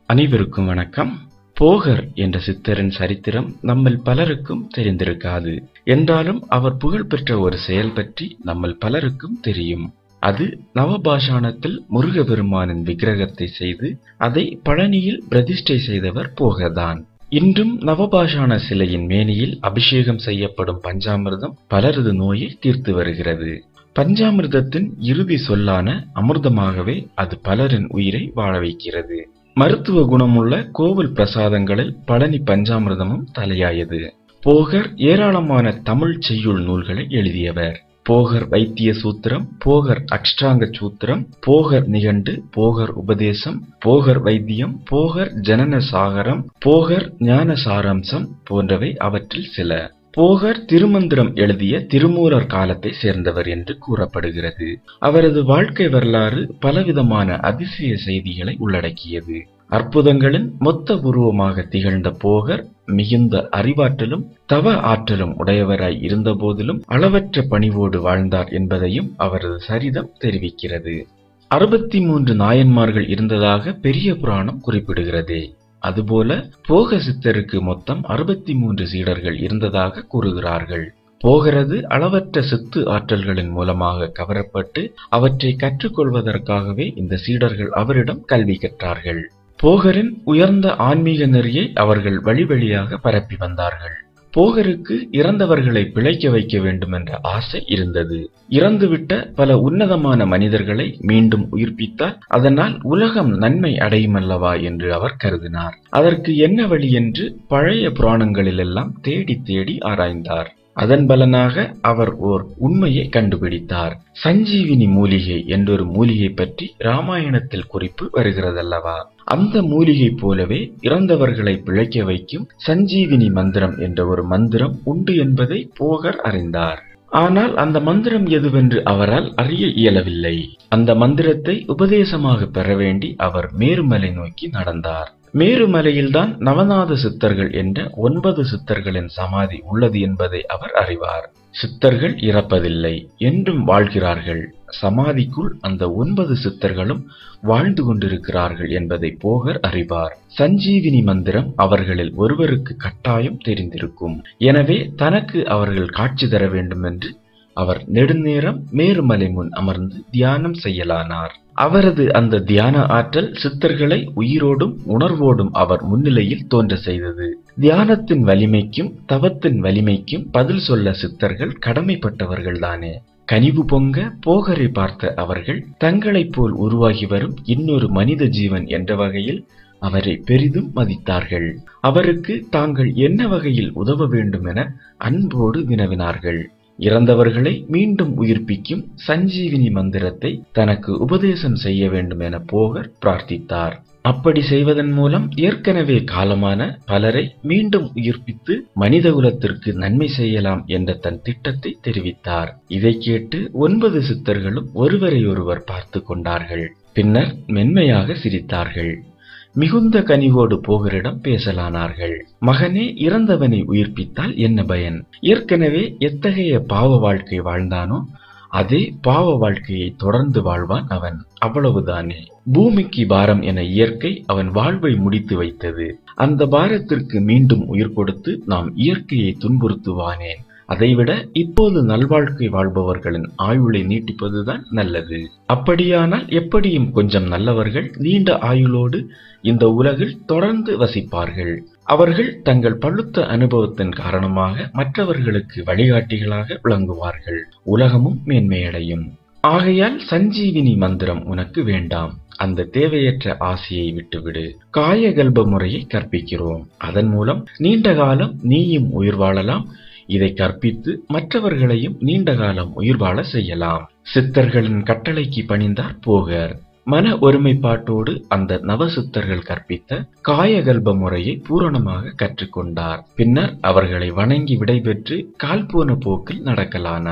அனைவருக்கும் வணக்கம் போகர் என்ற சித்தரின் சரித்திரம் நம்மில் பலருக்கும் தெரிந்திருக்காது என்றாலும் அவர் புகழ்பெற்ற ஒரு செயல் பற்றி நம்மில் பலருக்கும் தெரியும் அது நவபாஷாணத்தில் முருகபெருமானின் விக்கிரகத்தை செய்து அதை பழனியில் பிரதிஷ்டை செய்தவர் போகர்தான் இன்றும் நவபாஷாண சிலையின் மேனியில் அபிஷேகம் செய்யப்படும் பஞ்சாமிர்தம் பலரது நோயை தீர்த்து வருகிறது பஞ்சாமிர்தத்தின் இறுதி சொல்லான அமிர்தமாகவே அது பலரின் உயிரை வாழ வைக்கிறது மருத்துவ குணமுள்ள கோவில் பிரசாதங்களில் பழனி பஞ்சாமிர்தமும் தலையாயது போகர் ஏராளமான தமிழ் செய்யுள் நூல்களை எழுதியவர் போகர் வைத்திய சூத்திரம் போகர் அஷ்டாங்க சூத்திரம் போகர் நிகண்டு போகர் உபதேசம் போகர் வைத்தியம் போகர் ஜனன சாகரம் போகர் ஞான சாராம்சம் போன்றவை அவற்றில் சில போகர் திருமந்திரம் எழுதிய திருமூலர் காலத்தை சேர்ந்தவர் என்று கூறப்படுகிறது அவரது வாழ்க்கை வரலாறு பலவிதமான அதிசய செய்திகளை உள்ளடக்கியது அற்புதங்களின் மொத்த உருவமாக திகழ்ந்த போகர் மிகுந்த அறிவாற்றலும் தவ ஆற்றலும் உடையவராய் இருந்தபோதிலும் அளவற்ற பணிவோடு வாழ்ந்தார் என்பதையும் அவரது சரிதம் தெரிவிக்கிறது அறுபத்தி மூன்று நாயன்மார்கள் இருந்ததாக பெரிய புராணம் குறிப்பிடுகிறதே அதுபோல போக சித்தருக்கு மொத்தம் அறுபத்தி மூன்று சீடர்கள் இருந்ததாக கூறுகிறார்கள் போகிறது அளவற்ற சித்து ஆற்றல்களின் மூலமாக கவரப்பட்டு அவற்றை கற்றுக்கொள்வதற்காகவே இந்த சீடர்கள் அவரிடம் கல்வி கற்றார்கள் போகரின் உயர்ந்த ஆன்மீக நெறியை அவர்கள் வழி வழியாக பரப்பி வந்தார்கள் போகருக்கு இறந்தவர்களை பிழைக்க வைக்க வேண்டும் என்ற ஆசை இருந்தது இறந்துவிட்ட பல உன்னதமான மனிதர்களை மீண்டும் உயிர்ப்பித்தால் அதனால் உலகம் நன்மை அடையுமல்லவா என்று அவர் கருதினார் அதற்கு என்ன வழி என்று பழைய புராணங்களிலெல்லாம் தேடி தேடி ஆராய்ந்தார் அதன் பலனாக அவர் ஓர் உண்மையை கண்டுபிடித்தார் சஞ்சீவினி மூலிகை என்றொரு மூலிகை பற்றி ராமாயணத்தில் குறிப்பு வருகிறதல்லவா அந்த மூலிகை போலவே இறந்தவர்களை பிழைக்க வைக்கும் சஞ்சீவினி மந்திரம் என்ற ஒரு மந்திரம் உண்டு என்பதை போகர் அறிந்தார் ஆனால் அந்த மந்திரம் எதுவென்று அவரால் அறிய இயலவில்லை அந்த மந்திரத்தை உபதேசமாக பெற வேண்டி அவர் மேருமலை நோக்கி நடந்தார் மேருமலையில்தான் நவநாத சித்தர்கள் என்ற ஒன்பது சித்தர்களின் சமாதி உள்ளது என்பதை அவர் அறிவார் சித்தர்கள் இறப்பதில்லை என்றும் வாழ்கிறார்கள் சமாதிக்குள் அந்த ஒன்பது சித்தர்களும் வாழ்ந்து கொண்டிருக்கிறார்கள் என்பதை போகர் அறிவார் சஞ்சீவினி மந்திரம் அவர்களில் ஒருவருக்கு கட்டாயம் தெரிந்திருக்கும் எனவே தனக்கு அவர்கள் காட்சி தர வேண்டும் என்று அவர் நெடுநேரம் மேருமலை முன் அமர்ந்து தியானம் செய்யலானார் அவரது அந்த தியான ஆற்றல் சித்தர்களை உயிரோடும் உணர்வோடும் அவர் முன்னிலையில் தோன்ற செய்தது தியானத்தின் வலிமைக்கும் தவத்தின் வலிமைக்கும் பதில் சொல்ல சித்தர்கள் கடமைப்பட்டவர்கள்தானே கனிவு பொங்க போகரை பார்த்த அவர்கள் தங்களைப் போல் உருவாகி வரும் இன்னொரு மனித ஜீவன் என்ற வகையில் அவரை பெரிதும் மதித்தார்கள் அவருக்கு தாங்கள் என்ன வகையில் உதவ வேண்டும் என அன்போடு வினவினார்கள் இறந்தவர்களை மீண்டும் உயிர்ப்பிக்கும் சஞ்சீவினி மந்திரத்தை தனக்கு உபதேசம் செய்ய வேண்டும் என போகர் பிரார்த்தித்தார் அப்படி செய்வதன் மூலம் ஏற்கனவே காலமான பலரை மீண்டும் உயிர்ப்பித்து மனித குலத்திற்கு நன்மை செய்யலாம் என்ற தன் திட்டத்தை தெரிவித்தார் இதை கேட்டு ஒன்பது சித்தர்களும் ஒருவரை ஒருவர் பார்த்து கொண்டார்கள் பின்னர் மென்மையாக சிரித்தார்கள் மிகுந்த கனிவோடு போகரிடம் பேசலானார்கள் மகனே இறந்தவனை உயிர்ப்பித்தால் என்ன பயன் ஏற்கனவே எத்தகைய பாவ வாழ்க்கை வாழ்ந்தானோ அதே பாவ வாழ்க்கையை தொடர்ந்து வாழ்வான் அவன் அவ்வளவுதானே பூமிக்கு பாரம் என இயற்கை அவன் வாழ்வை முடித்து வைத்தது அந்த பாரத்திற்கு மீண்டும் உயிர் கொடுத்து நாம் இயற்கையை துன்புறுத்துவானேன் அதைவிட இப்போது நல்வாழ்க்கை வாழ்பவர்களின் ஆயுளை நீட்டிப்பதுதான் நல்லது அப்படியானால் எப்படியும் கொஞ்சம் நல்லவர்கள் நீண்ட ஆயுளோடு இந்த உலகில் தொடர்ந்து வசிப்பார்கள் அவர்கள் தங்கள் பழுத்த அனுபவத்தின் காரணமாக மற்றவர்களுக்கு வழிகாட்டிகளாக விளங்குவார்கள் உலகமும் மேன்மையடையும் ஆகையால் சஞ்சீவினி மந்திரம் உனக்கு வேண்டாம் அந்த தேவையற்ற ஆசையை விட்டுவிடு காயகல்ப முறையை கற்பிக்கிறோம் அதன் மூலம் நீண்ட காலம் நீயும் உயிர் வாழலாம் இதை கற்பித்து மற்றவர்களையும் நீண்ட காலம் உயிர் வாழ செய்யலாம் சித்தர்களின் கட்டளைக்கு பணிந்தார் போகர் மன ஒருமைப்பாட்டோடு அந்த நவசித்தர்கள் கற்பித்த காயகல்ப முறையை பூரணமாக கற்றுக்கொண்டார் பின்னர் அவர்களை வணங்கி விடைபெற்று கால் போன போக்கில் நடக்கலானார்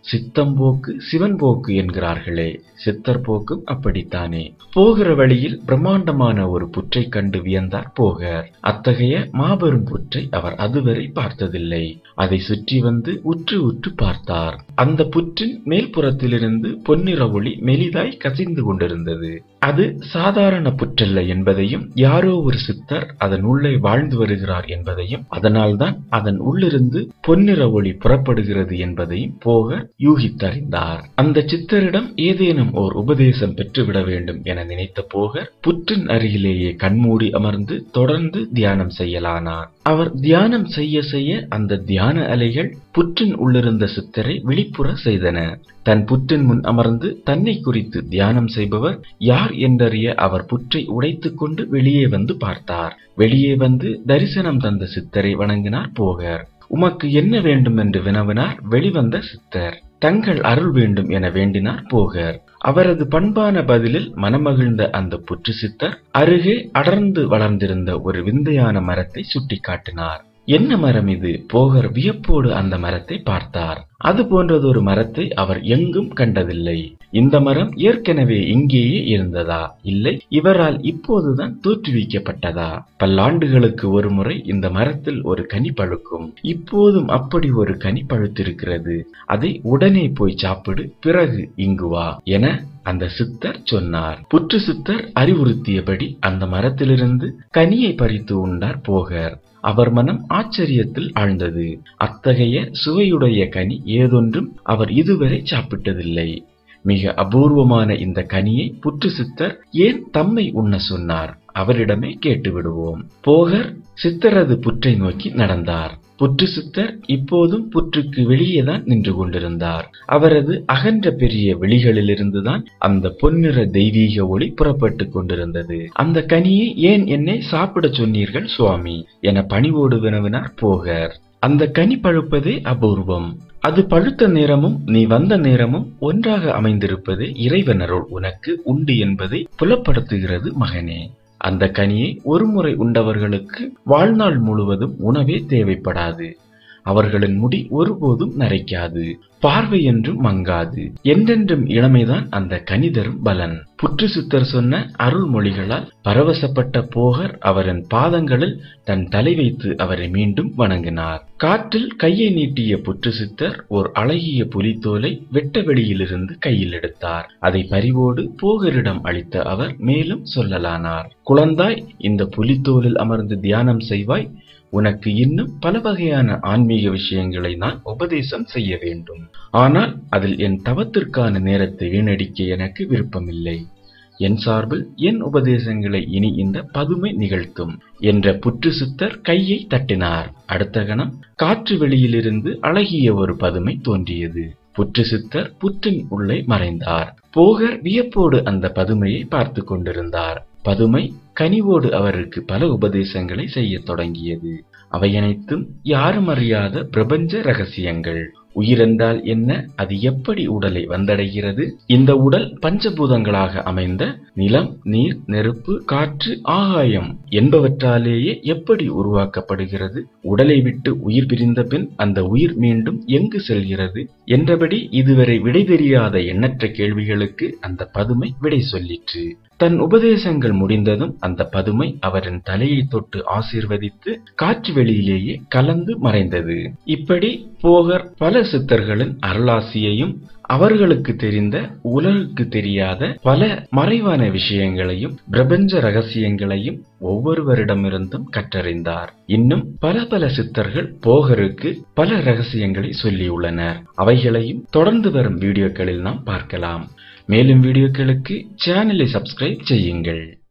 சித்தம் போக்கு சிவன் போக்கு என்கிறார்களே சித்தர் போக்கும் அப்படித்தானே போகிற வழியில் பிரம்மாண்டமான ஒரு புற்றை கண்டு வியந்தார் போகர் அத்தகைய மாபெரும் புற்றை அவர் அதுவரை பார்த்ததில்லை அதை சுற்றி வந்து உற்று உற்று பார்த்தார் அந்த புற்றின் மேல்புறத்திலிருந்து பொன்னிற ஒளி மெலிதாய் கசிந்து கொண்டிருந்தது அது சாதாரண புற்றல்ல என்பதையும் யாரோ ஒரு சித்தர் அதன் உள்ளே வாழ்ந்து வருகிறார் என்பதையும் அதனால்தான் அதன் உள்ளிருந்து பொன்னிற ஒளி புறப்படுகிறது என்பதையும் போகர் யூகித்தறிந்தார் அந்த சித்தரிடம் ஏதேனும் ஓர் உபதேசம் பெற்றுவிட வேண்டும் என நினைத்த போகர் புற்றின் அருகிலேயே கண்மூடி அமர்ந்து தொடர்ந்து தியானம் செய்யலானார் அவர் தியானம் செய்ய செய்ய அந்த தியான அலைகள் புற்றின் உள்ளிருந்த சித்தரை விழிப்புற செய்தன தன் புற்றின் முன் அமர்ந்து தன்னை குறித்து தியானம் செய்பவர் யார் என்றறிய அவர் புற்றை உடைத்துக் கொண்டு வெளியே வந்து பார்த்தார் வெளியே வந்து தரிசனம் தந்த சித்தரை வணங்கினார் போகர் உமக்கு என்ன வேண்டும் என்று வினவினார் வெளிவந்த சித்தர் தங்கள் அருள் வேண்டும் என வேண்டினார் போகர் அவரது பண்பான பதிலில் மனமகிழ்ந்த அந்த புற்று சித்தர் அருகே அடர்ந்து வளர்ந்திருந்த ஒரு விந்தையான மரத்தை சுட்டிக்காட்டினார் என்ன மரம் இது போகர் வியப்போடு அந்த மரத்தை பார்த்தார் அது போன்றதொரு மரத்தை அவர் எங்கும் கண்டதில்லை இந்த மரம் ஏற்கனவே இங்கேயே இருந்ததா இல்லை இவரால் இப்போதுதான் தோற்றுவிக்கப்பட்டதா பல்லாண்டுகளுக்கு ஒரு முறை இந்த மரத்தில் ஒரு கனி பழுக்கும் இப்போதும் அப்படி ஒரு கனி பழுத்திருக்கிறது அதை உடனே போய் சாப்பிடு பிறகு இங்கு வா என அந்த சித்தர் சொன்னார் புற்று சித்தர் அறிவுறுத்தியபடி அந்த மரத்திலிருந்து கனியை பறித்து உண்டார் போகர் அவர் மனம் ஆச்சரியத்தில் ஆழ்ந்தது அத்தகைய சுவையுடைய கனி ஏதொன்றும் அவர் இதுவரை சாப்பிட்டதில்லை மிக அபூர்வமான இந்த கனியை புற்று சித்தர் ஏன் தம்மை உண்ண சொன்னார் அவரிடமே கேட்டு விடுவோம் போகர் சித்தரது புற்றை நோக்கி நடந்தார் புற்று சித்தர் இப்போதும் புற்றுக்கு வெளியேதான் நின்று கொண்டிருந்தார் அவரது அகன்ற பெரிய வெளிகளிலிருந்துதான் அந்த பொன்னிற தெய்வீக ஒளி புறப்பட்டு கொண்டிருந்தது அந்த கனியை ஏன் என்னை சாப்பிடச் சொன்னீர்கள் சுவாமி என பணிவோடு வினவினார் போகர் அந்த கனி பழுப்பதே அபூர்வம் அது பழுத்த நேரமும் நீ வந்த நேரமும் ஒன்றாக அமைந்திருப்பது இறைவனருள் உனக்கு உண்டு என்பதை புலப்படுத்துகிறது மகனே அந்த கனியை ஒருமுறை உண்டவர்களுக்கு வாழ்நாள் முழுவதும் உணவே தேவைப்படாது அவர்களின் முடி ஒருபோதும் நரைக்காது பார்வை என்றும் மங்காது என்றென்றும் இளமைதான் அந்த கனிதரும் பலன் புற்று சித்தர் சொன்ன அருள்மொழிகளால் பரவசப்பட்ட போகர் அவரின் பாதங்களில் தன் தலை வைத்து அவரை மீண்டும் வணங்கினார் காற்றில் கையை நீட்டிய புற்று சித்தர் ஓர் அழகிய புலித்தோலை வெட்ட வெளியிலிருந்து கையில் எடுத்தார் அதை பரிவோடு போகரிடம் அளித்த அவர் மேலும் சொல்லலானார் குழந்தாய் இந்த புலித்தோலில் அமர்ந்து தியானம் செய்வாய் உனக்கு இன்னும் பல வகையான ஆன்மீக விஷயங்களை நான் உபதேசம் செய்ய வேண்டும் ஆனால் அதில் என் தவத்திற்கான நேரத்தை வீணடிக்க எனக்கு விருப்பமில்லை என் சார்பில் என் உபதேசங்களை இனி இந்த பதுமை நிகழ்த்தும் என்ற புற்று சித்தர் கையை தட்டினார் அடுத்த கணம் காற்று வெளியிலிருந்து அழகிய ஒரு பதுமை தோன்றியது புற்று சித்தர் புற்றின் உள்ளே மறைந்தார் போகர் வியப்போடு அந்த பதுமையை பார்த்து கொண்டிருந்தார் பதுமை கனிவோடு அவருக்கு பல உபதேசங்களை செய்யத் தொடங்கியது அவையனைத்தும் யாரும் அறியாத பிரபஞ்ச ரகசியங்கள் உயிரென்றால் என்ன அது எப்படி உடலை வந்தடைகிறது இந்த உடல் பஞ்சபூதங்களாக அமைந்த நிலம் நீர் நெருப்பு காற்று ஆகாயம் என்பவற்றாலேயே எப்படி உருவாக்கப்படுகிறது உடலை விட்டு உயிர் பிரிந்த பின் அந்த உயிர் மீண்டும் எங்கு செல்கிறது என்றபடி இதுவரை விடை தெரியாத எண்ணற்ற கேள்விகளுக்கு அந்த பதுமை விடை சொல்லிற்று தன் உபதேசங்கள் முடிந்ததும் அந்த பதுமை அவரின் தலையை தொட்டு ஆசீர்வதித்து காற்று வெளியிலேயே கலந்து மறைந்தது இப்படி போகர் பல சித்தர்களின் அருளாசியையும் அவர்களுக்கு தெரிந்த உலகுக்கு தெரியாத பல மறைவான விஷயங்களையும் பிரபஞ்ச ரகசியங்களையும் ஒவ்வொருவரிடமிருந்தும் கற்றறிந்தார் இன்னும் பல பல சித்தர்கள் போகருக்கு பல ரகசியங்களை சொல்லியுள்ளனர் அவைகளையும் தொடர்ந்து வரும் வீடியோக்களில் நாம் பார்க்கலாம் மேலும் வீடியோக்களுக்கு சேனலை சப்ஸ்கிரைப் செய்யுங்கள்